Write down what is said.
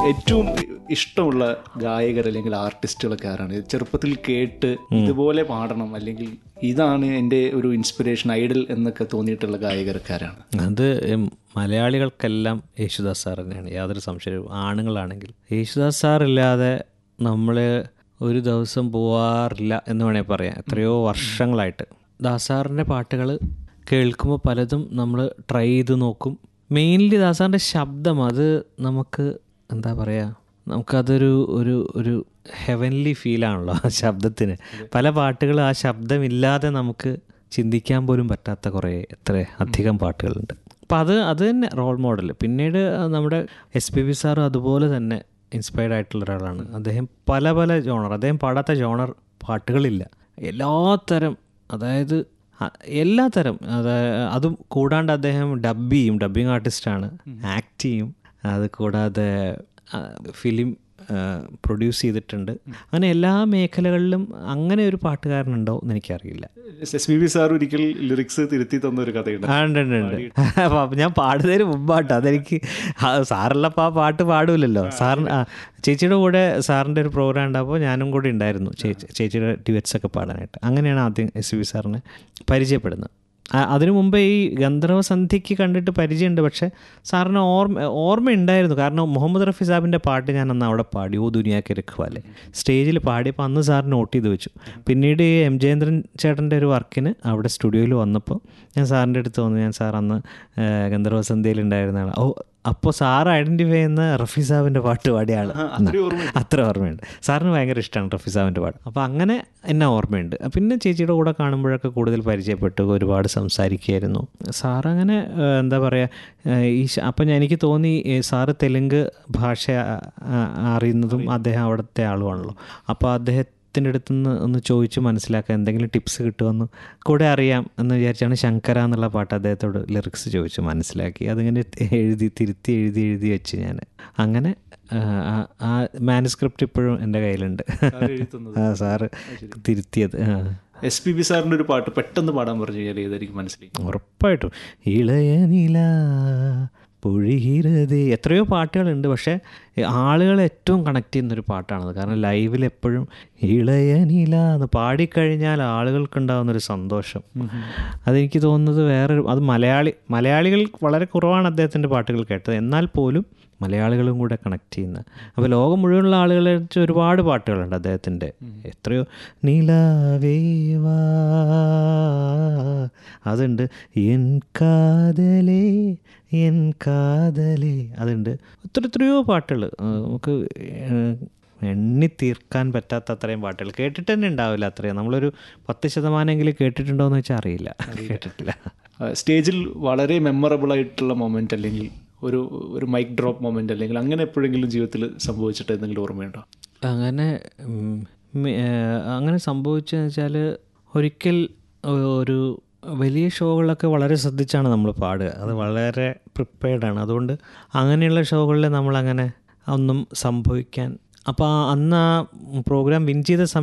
ഏറ്റവും ഇഷ്ടമുള്ള ഗായകർ അല്ലെങ്കിൽ ആർട്ടിസ്റ്റുകളൊക്കെ ആരാണ് ചെറുപ്പത്തിൽ കേട്ട് ഇതുപോലെ പാടണം അല്ലെങ്കിൽ ഇതാണ് എൻ്റെ ഒരു ഇൻസ്പിറേഷൻ ഐഡൽ എന്നൊക്കെ തോന്നിയിട്ടുള്ള ഗായകരൊക്കെ ആരാണ് അത് ഉം, മലയാളികൾക്കെല്ലാം യേശുദാസ് സാർ തന്നെയാണ് യാതൊരു സംശയവും ആണുങ്ങളാണെങ്കിൽ യേശുദാസ് സാർ ഇല്ലാതെ നമ്മൾ ഒരു ദിവസം പോവാറില്ല എന്ന് വേണമെങ്കിൽ പറയാം എത്രയോ വർഷങ്ങളായിട്ട് ദാസാറിൻ്റെ പാട്ടുകൾ കേൾക്കുമ്പോൾ പലതും നമ്മൾ ട്രൈ ചെയ്ത് നോക്കും മെയിൻലി ദാസാറിൻ്റെ ശബ്ദം അത് നമുക്ക് എന്താ പറയുക നമുക്കതൊരു ഒരു ഒരു ഹെവൻലി ഫീലാണല്ലോ ആ ശബ്ദത്തിന് പല പാട്ടുകളും ആ ശബ്ദമില്ലാതെ നമുക്ക് ചിന്തിക്കാൻ പോലും പറ്റാത്ത കുറേ എത്ര അധികം പാട്ടുകളുണ്ട് അപ്പോൾ അത് അത് തന്നെ റോൾ മോഡൽ പിന്നീട് നമ്മുടെ എസ് പി ബി സാറും അതുപോലെ തന്നെ ഇൻസ്പയർഡ് ആയിട്ടുള്ള ഒരാളാണ് അദ്ദേഹം പല പല ജോണർ അദ്ദേഹം പാടാത്ത ജോണർ പാട്ടുകളില്ല എല്ലാത്തരം അതായത് അ- എല്ലാ തരം അതായത് അതും കൂടാണ്ട് അദ്ദേഹം ഡബ് ചെയ്യും ഡബ്ബിങ് ആർട്ടിസ്റ്റാണ് ആക്ട് ചെയ്യും അത് കൂടാതെ ഫിലിം പ്രൊഡ്യൂസ് ചെയ്തിട്ടുണ്ട് അങ്ങനെ എല്ലാ മേഖലകളിലും അങ്ങനെ ഒരു പാട്ടുകാരനുണ്ടോ എന്ന് എനിക്കറിയില്ല എസ് ബി ബി സാർ ഒരിക്കൽ ലിറിക്സ് തിരുത്തി തന്ന ഒരു കഥയുണ്ട് ആ, ഉണ്ട് ഉണ്ട് ഉണ്ട് അപ്പം ഞാൻ പാടുന്നതിന് മുമ്പാട്ടോ അതെനിക്ക് ആ, സാറുള്ളപ്പോൾ ആ പാട്ട് പാടൂലല്ലോ സാറിന് ആ, ചേച്ചിയുടെ കൂടെ സാറിൻ്റെ ഒരു പ്രോഗ്രാം ഉണ്ടാകുമ്പോൾ ഞാനും കൂടെ ഉണ്ടായിരുന്നു ചേച്ചി ചേച്ചിയുടെ ഡിവറ്റ്സ് ഒക്കെ പാടാനായിട്ട് അങ്ങനെയാണ് ആദ്യം എസ് വി സാറിനെ പരിചയപ്പെടുന്നത് ആ- അതിനു മുമ്പേ ഈ ഗന്ധർവ സന്ധ്യയ്ക്ക് കണ്ടിട്ട് പരിചയമുണ്ട് പക്ഷേ സാറിന് ഓർമ്മ ഓർമ്മയുണ്ടായിരുന്നു കാരണം മുഹമ്മദ് റഫി സാബിൻ്റെ പാട്ട് ഞാൻ അന്ന് അവിടെ പാടി ഓ ദുനിയാക്ക് രഖ്വാലെ സ്റ്റേജിൽ പാടിയപ്പോൾ അന്ന് സാർ നോട്ട് ചെയ്ത് വെച്ചു പിന്നീട് ഈ എം ജയേന്ദ്രൻ ചേട്ടൻ്റെ ഒരു വർക്കിന് അവിടെ സ്റ്റുഡിയോയിൽ വന്നപ്പോൾ ഞാൻ സാറിൻ്റെ അടുത്ത് വന്നു ഞാൻ സാർ അന്ന് ആ, ഗന്ധർവ സന്ധ്യയിൽ ഉണ്ടായിരുന്ന ആളാണ് ഓ അപ്പോൾ സാർ ഐഡൻറ്റിഫൈ ചെയ്യുന്ന റഫി സാബിൻ്റെ പാട്ട് പാടിയ ആൾ അത്രയും ഓർമ്മ അത്ര ഓർമ്മയുണ്ട് സാറിന് ഭയങ്കര ഇഷ്ടമാണ് റഫി സാബിൻ്റെ പാട്ട് അപ്പോൾ അങ്ങനെ എന്നെ ഓർമ്മയുണ്ട് പിന്നെ ചേച്ചിയുടെ കൂടെ കാണുമ്പോഴൊക്കെ കൂടുതൽ പരിചയപ്പെട്ടു ഒരുപാട് സംസാരിക്കുകയായിരുന്നു സാർ അങ്ങനെ ഏഹ്, എന്താ പറയുക ഈ ശ- അപ്പം ഞാൻ- എനിക്ക് തോന്നി ഈ സാറ് തെലുങ്ക് ഭാഷ ആ, ആ, അറിയുന്നതും അദ്ദേഹം അവിടുത്തെ ആളുമാണല്ലോ അപ്പോൾ അദ്ദേഹത്തിൻ്റെ അടുത്ത് നിന്ന് ഒന്ന് ചോദിച്ച് മനസ്സിലാക്കാൻ എന്തെങ്കിലും ടിപ്സ് കിട്ടുമെന്ന് കൂടെ അറിയാം എന്ന് വിചാരിച്ചാണ് ശങ്കര എന്നുള്ള പാട്ട് അദ്ദേഹത്തോട് ലിറിക്സ് ചോദിച്ചു മനസ്സിലാക്കി അതിങ്ങനെ എഴുതി തിരുത്തി എഴുതി എഴുതി വെച്ച് ഞാൻ അങ്ങനെ ആ, ആ- ആ മാനുസ്ക്രിപ്റ്റ് ഇപ്പോഴും എൻ്റെ കയ്യിലുണ്ട് എഴുതുന്നത്. ആ സാറ് തിരുത്തിയത് ആ എസ് പി ബി സാറിൻ്റെ ഒരു പാട്ട് പെട്ടെന്ന് പാടാൻ പറഞ്ഞു കഴിഞ്ഞാൽ ഏതായിരിക്കും മനസ്സിലായി ഉറപ്പായിട്ടും ഇളയ നില പൊഴിഹിരതേ എത്രയോ പാട്ടുകളുണ്ട് പക്ഷേ ആളുകൾ ഏറ്റവും കണക്ട് ചെയ്യുന്നൊരു പാട്ടാണത് കാരണം ലൈവിൽ എപ്പോഴും ഇളയ നില എന്ന് പാടിക്കഴിഞ്ഞാൽ ആളുകൾക്കുണ്ടാകുന്നൊരു സന്തോഷം അതെനിക്ക് തോന്നുന്നത് വേറൊരു അത് മലയാളി മലയാളികൾ വളരെ കുറവാണ് അദ്ദേഹത്തിൻ്റെ പാട്ടുകൾ കേട്ടത് എന്നാൽ പോലും മലയാളികളും കൂടെ കണക്ട് ചെയ്യുന്ന അപ്പോൾ ലോകം മുഴുവനുള്ള ആളുകളെ വെച്ച് ഒരുപാട് പാട്ടുകളുണ്ട് അദ്ദേഹത്തിൻ്റെ എത്രയോ നിലവേവാ അതുണ്ട് എൻ കാതലേ എൻ കാതലേ അതുണ്ട് ഒത്തിരി എത്രയോ പാട്ടുകൾ നമുക്ക് ഏഹ്, എണ്ണി തീർക്കാൻ പറ്റാത്ത അത്രയും പാട്ടുകൾ കേട്ടിട്ട് തന്നെ ഉണ്ടാവില്ല അത്രയും നമ്മളൊരു പത്ത് ശതമാനമെങ്കിലും കേട്ടിട്ടുണ്ടോ എന്ന് വെച്ചാൽ അറിയില്ല കേട്ടിട്ടില്ല ആ, സ്റ്റേജിൽ വളരെ മെമ്മറബിൾ ആയിട്ടുള്ള മൊമെൻ്റ് അല്ലെങ്കിൽ ഒരു ഒരു മൈക്ക് ഡ്രോപ്പ് മൊമെൻ്റ് അല്ലെങ്കിൽ അങ്ങനെ എപ്പോഴെങ്കിലും ജീവിതത്തിൽ സംഭവിച്ചിട്ട് എന്തെങ്കിലും ഓർമ്മയുണ്ടോ അങ്ങനെ ഉം, മി- ഏഹ്, അങ്ങനെ സംഭവിച്ചതെന്ന് വെച്ചാൽ ഒരിക്കൽ ഒരു വലിയ ഷോകളിലൊക്കെ വളരെ ശ്രദ്ധിച്ചാണ് നമ്മൾ പാടുക അത് വളരെ പ്രിപ്പയർഡാണ് അതുകൊണ്ട് അങ്ങനെയുള്ള ഷോകളിൽ നമ്മളങ്ങനെ ഒന്നും സംഭവിക്കാൻ അപ്പോൾ അന്ന് ആ പ്രോഗ്രാം വിൻ ചെയ്ത സമയത്ത്